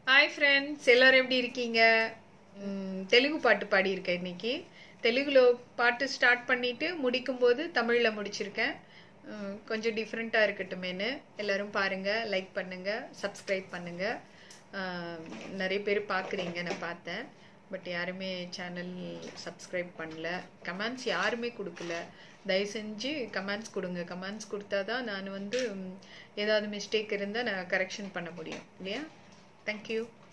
hi friends எல்லாரும் எப்படி இருக்கீங்க ம், தெலுங்கு பாட்டு பாடியிருக்கேன் இன்னைக்கு தெலுங்குல பாட்டு ஸ்டார்ட் பண்ணிட்டு முடிக்கும்போது தமிழில் முடிச்சிருக்கேன் ம், கொஞ்சம் டிஃப்ரெண்ட்டாக இருக்கட்டுமேனு எல்லாரும் பாருங்க லைக் பண்ணுங்க சப்ஸ்கிரைப் பண்ணுங்க ஆ, நிறைய பேர் பார்க்குறீங்க நான் பார்த்தேன் பட் யாருமே சேனல் சப்ஸ்கிரைப் பண்ணல கமெண்ட்ஸ் யாருமே கொடுக்கல தயவு செஞ்சு கமெண்ட்ஸ் கொடுங்க கமெண்ட்ஸ் கொடுத்தா தான் நான் வந்து ம், ஏதாவது மிஸ்டேக் இருந்தால் நான் கரெக்ஷன் பண்ண முடியும் இல்லையா தேங்க்யூ